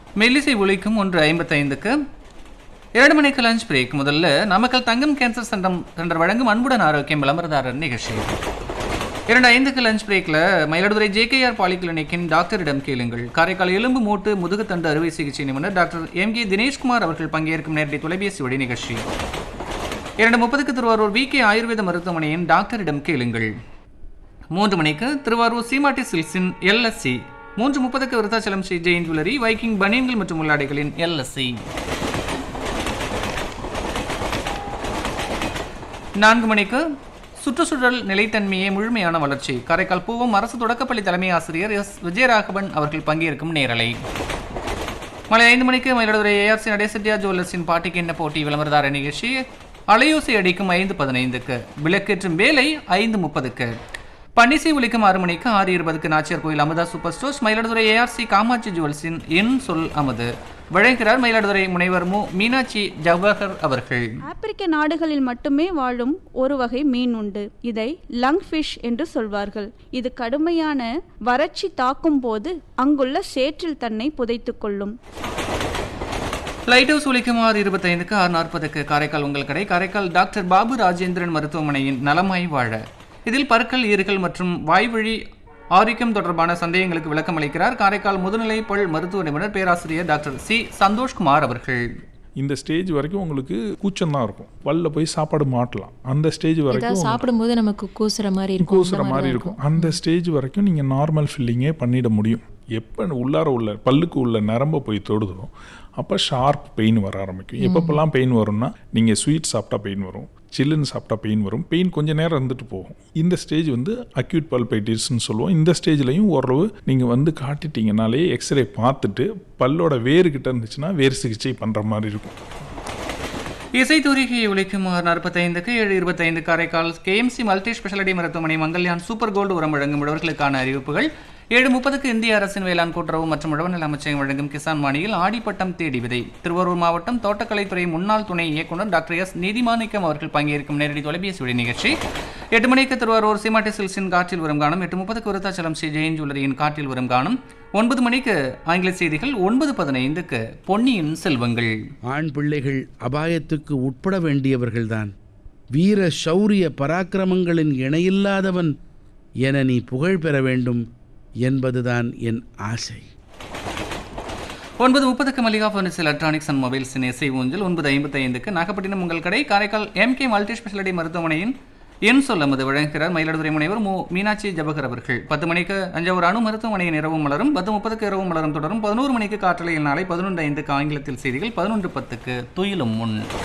மெல்லிசை ஒலிக்கும் ஒன்று ஐம்பத்தைந்துக்கு இரண்டு மணிக்கு லஞ்ச் பிரேக் முதல்ல நாமக்கல் தங்கம் கேன்சர் சென்றம் சென்டர் வழங்கும் அன்புடன் ஆரோக்கியம் விளம்பரதாரர் நிகழ்ச்சி இரண்டு ஐந்துக்கு லஞ்ச் பிரேக்ல மயிலாடுதுறை ஜேகேஆர் பாலிகிளினிக்கின் டாக்டரிடம் கேளுங்கள் காரைக்கால் எலும்பு மூட்டு முதுகுத்தண்டு அறுவை சிகிச்சை நிபுணர் டாக்டர் எம் கே தினேஷ்குமார் அவர்கள் பங்கேற்கும் நேரடி தொலைபேசி வழி நிகழ்ச்சி இரண்டு முப்பதுக்கு திருவாரூர் வி கே ஆயுர்வேத மருத்துவமனையின் டாக்டரிடம் கேளுங்கள் மூன்று மணிக்கு திருவாரூர் சீமாட்டி சில்ஸின் எல்எஸ்சி மூன்று முப்பதுக்கு விருத்தாச்சலம் ஸ்ரீ ஜெயின் ஜுவல்லரி வைக்கிங் பனியன்கள் மற்றும் உள்ளாடைகளின் எல்எஸ்சி நான்கு மணிக்கு சுற்றுச்சூழல் நிலைத்தன்மையை முழுமையான வளர்ச்சி காரைக்கால் பூவம் அரசு தொடக்கப்பள்ளி தலைமை ஆசிரியர் எஸ் விஜயராகவன் அவர்கள் பங்கேற்கும் நேரலை மாலை ஐந்து மணிக்கு மயிலாடுதுறை ஏஆர்சி நடேசட்டியா ஜுவல்லர்ஸின் பாட்டிக்கு என்ன போட்டி விளம்பரதார நிகழ்ச்சி அலையூசி அடிக்கும் ஐந்து பதினைந்துக்கு விளக்கேற்றும் வேலை ஐந்து முப்பதுக்கு பன்னிசை ஒலிக்கும் ஆறு மணிக்கு ஆறு இருபதுக்கு Nachiyar Koil Amudha super stores Mayiladuthurai ARC Kamatchi ஜுவல்ஸின் என் சொல் அமுது வழங்குகிறார் மயிலாடுதுறை முனைவர் மு மீனாட்சி ஜவஹர் அவர்கள் ஆப்பிரிக்க நாடுகளில் மட்டுமே வாழும் ஒரு வகை மீன் உண்டு இதை லங் ஃபிஷ் என்று சொல்வார்கள் இது கடுமையான வறட்சி தாக்கும் போது அங்குள்ள சேற்றில் தன்னை புதைத்துக் கொள்ளும் லைட் ஹவுஸ் ஒலிக்கும் ஆறு இருபத்தைந்துக்கு ஆறு நாற்பதுக்கு காரைக்கால் உங்கள் கடை காரைக்கால் டாக்டர் பாபு ராஜேந்திரன் மருத்துவமனையின் நலமாய் வாழ இதில் பற்கள் ஈறுகள் மற்றும் வாய்வழி ஆரோக்கியம் தொடர்பான சந்தேகங்களுக்கு விளக்கம் அளிக்கிறார் காரைக்கால் முதுநிலை பல் மருத்துவ நிபுணர் பேராசிரியர் டாக்டர் சி சந்தோஷ்குமார் அவர்கள் இந்த ஸ்டேஜ் வரைக்கும் உங்களுக்கு கூச்சம் தான் இருக்கும் பல்ல போய் சாப்பாடு மாட்டலாம் அந்த ஸ்டேஜ் ஏதாவது வரைக்கும் சாப்பிடும்போது நமக்கு கூசுற மாதிரி இருக்கும் கூசுற அந்த மாதிரி தான் இருக்கும் அந்த ஸ்டேஜ் வரைக்கும் நீங்கள் நார்மல் ஃபில்லிங்கே பண்ணிட முடியும் எப்போ உள்ளார உள்ள பல்லுக்கு உள்ள நரம்பை போய் தொடுதோ அப்போ ஷார்ப் பெயின் வர ஆரம்பிக்கும் எப்பப்பெல்லாம் பெயின் வரும்னா நீங்கள் ஸ்வீட் சாப்பிட்டா பெயின் வரும் சில்லுன்னு சாப்பிட்டா பெயின் வரும் பெயின் கொஞ்ச நேரம் இருந்துட்டு போகும் இந்த ஸ்டேஜ் வந்து அக்யூட் பல்பைட்டிஸ்னு சொல்லுவோம் இந்த ஸ்டேஜ்லையும் ஓரளவு நீங்கள் வந்து காட்டிட்டீங்கனாலே எக்ஸ்ரே பார்த்துட்டு பல்லோட வேறு கிட்ட இருந்துச்சுன்னா வேறு சிகிச்சை பண்ணுற மாதிரி இருக்கும் இசை தூரிகை ஒலிக்கும் ஆறு நாற்பத்தைந்துக்கு ஏழு இருபத்தைந்து காரைக்கால் கேஎம்சி மல்டி ஸ்பெஷாலிட்டி மருத்துவமனை மங்கல்யான் சூப்பர் கோல்டு உரம் வழங்கும் உழவர்களுக்கான அறிவிப்புகள் ஏழு முப்பதுக்கு இந்திய அரசின் வேளாண் கூட்டுறவு மற்றும் உழவநல அமைச்சகம் வழங்கும் கிசான் வாணியில் ஆடிப்பட்டம் தேடி விதை திருவாரூர் மாவட்டம் தோட்டக்கலைத்துறை முன்னாள் துணை இயக்குனர் டாக்டர் எஸ் நீதிமாணிக்கம் அவர்கள் பங்கேற்கும் நேரடி தொலைபேசி வழி நிகழ்ச்சி எட்டு மணிக்கு திருவாரூர் சீமாட்டி சில்ஸின் காற்றில் வரும் காணும் எட்டு முப்பதுக்கு விருத்தாச்சலம் ஸ்ரீ ஜெயின் ஜுவல்லரியின் காற்றில் வரும் காணும் ஒன்பது மணிக்கு ஆங்கில செய்திகள் ஒன்பது பதினைந்துக்கு பொன்னியின் செல்வங்கள் ஆண் பிள்ளைகள் அபாயத்துக்கு உட்பட வேண்டியவர்கள்தான் வீர சௌரிய பராக்கிரமங்களின் இணையில்லாதவன் என நீ புகழ் பெற வேண்டும் என்பதுதான் என் ஆசை ஒன்பது முப்பதுக்கு மல்லிகா ஃபர்னிச்சர் எலக்ட்ரானிக்ஸ் அண்ட் மொபைல்ஸின் இசை ஊஞ்சல் ஒன்பது ஐம்பத்தைந்துக்கு நாகப்பட்டினம் உங்கள் கடை காரைக்கால் எம்கே மல்டி ஸ்பெஷாலிட்டி மருத்துவமனையின் என் சொல்ல மது வழங்குகிறார் மயிலாடுதுறை முனைவர் மு மீனாட்சி ஜபகர் அவர்கள் பத்து மணிக்கு தஞ்சாவூர் அணு மருத்துவமனையின் இரவும் மலரும் பத்து முப்பதுக்கு இரவும் மலரும் தொடரும் பதினோரு மணிக்கு காற்றலையில் நாளை பதினொன்று ஐந்துக்கு ஆங்கிலத்தில் செய்திகள் பதினொன்று பத்துக்கு துயிலும் முன்